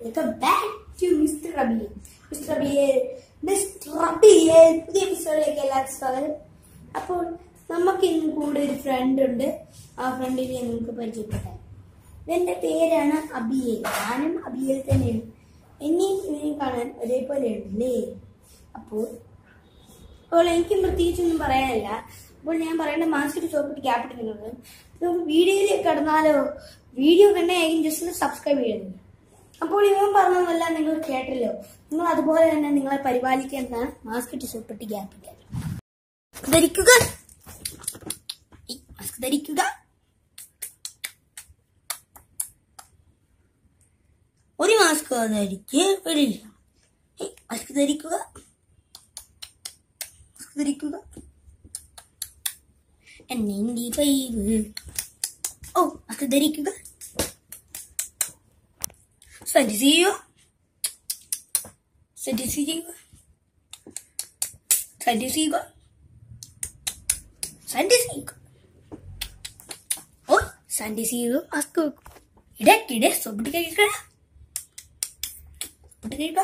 welcome back to mister റബിയെ mister റബിയെ mister റബിയെ പുതിയ എപ്പിസോഡിലേക്ക് എല്ലാവർക്കും സ്വാഗതം അപ്പോൾ നമുക്ക് ഇന്ന് കൂടെ ഒരു ഫ്രണ്ട് ഉണ്ട് ആ ഫ്രണ്ടിനെ നമുക്ക് പരിചയപ്പെട്ടാൽ ഇതെന്റെ പേരാണ് അബിയേൽ ഞാനും അബിയേൽ തന്നെയാണ് എന്നെയും ഇവനെയും കാണാൻ ഒരേപോലെ ഉണ്ടല്ലേ അപ്പോൾ അപ്പോൾ എനിക്കും പ്രത്യേകിച്ചൊന്നും പറയാനില്ല അപ്പോൾ ഞാൻ പറയേണ്ട മാസ്റ്റർ ചോപ്പിട്ട് ക്യാപിട്ട് നിങ്ങൾക്ക് നമുക്ക് വീഡിയോയിലേക്ക് കടന്നാലോ വീഡിയോ കണ്ടായിരിക്കും ജസ്റ്റ് ഒന്ന് സബ്സ്ക്രൈബ് ചെയ്യുന്നത് അപ്പോൾ ഇവൻ പറഞ്ഞതെല്ലാം നിങ്ങൾ കേട്ടല്ലോ നിങ്ങൾ അതുപോലെ തന്നെ നിങ്ങളെ പരിപാലിക്കേണ്ടതാണ് മാസ്കറ്റ് സൂപ്പിട്ട് ക്യാപിറ്റൽ ധരിക്കുക ഈ മാസ്ക് ധരിക്കുക ഒരു മാസ്ക് ധരിച്ച് വരില്ല മാസ്ക് ധരിക്കുക മാസ്ക് ധരിക്കുക നയൻറ്റി ഫൈവ് ഓ മാസ്ക് ധരിക്കുക ശ്രദ്ധ ചെയ്യുക ശ്രദ്ധ ചെയ്യുക ശ്രദ്ധ ചെയ്യുക ശ്രദ്ധ ചെയ്യുക ഓ ശ്രദ്ധ ചെയ്യുക മാസ്ക് വെക്കും ഇടയ്ക്കിടെ സൊപ്പിട്ട് കഴിക്കുക സൊപ്പിട്ട് കഴിക്കുക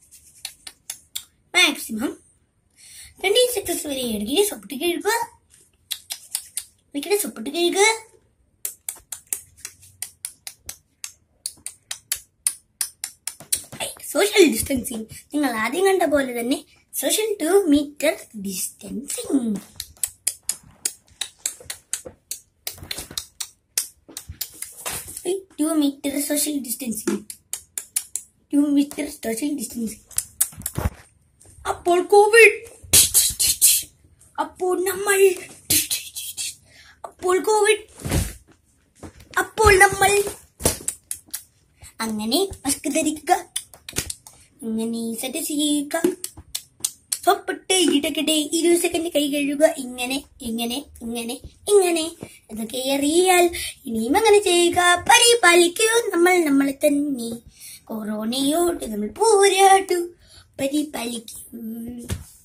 മാക്സിമം ട്വന്റി സെക്കൻഡ്സ് വരെ ഇടയ്ക്കിടെ സൊപ്പിട്ട് കഴിക്കുക ഇടയ്ക്കിടെ സൊപ്പിട്ട് കഴിക്കുക സോഷ്യൽ ഡിസ്റ്റൻസിങ് നിങ്ങൾ ആദ്യം കണ്ട പോലെ തന്നെ social two meter distancing two meter social distancing two meter social distancing അപ്പോൾ കോവിഡ് അപ്പോൾ നമ്മൾ അപ്പോൾ കോവിഡ് അപ്പോൾ നമ്മൾ അങ്ങനെ മാസ്ക് ധരിക്കുക ഇങ്ങനെ സെറ്റ് ചെയ്യുക സൊപ്പിട്ട് ഇടയ്ക്കിടെ ഇരുപത് സെക്കൻഡ് കൈ കഴുകുക ഇങ്ങനെ ഇങ്ങനെ ഇങ്ങനെ ഇങ്ങനെ ഇതൊക്കെ അറിയാൽ ഇനിയും അങ്ങനെ ചെയ്യുക പരിപാലിക്കൂ നമ്മൾ നമ്മളെ തന്നെ കൊറോണയോട് നമ്മൾ പോരാട്ടു പരിപാലിക്കൂ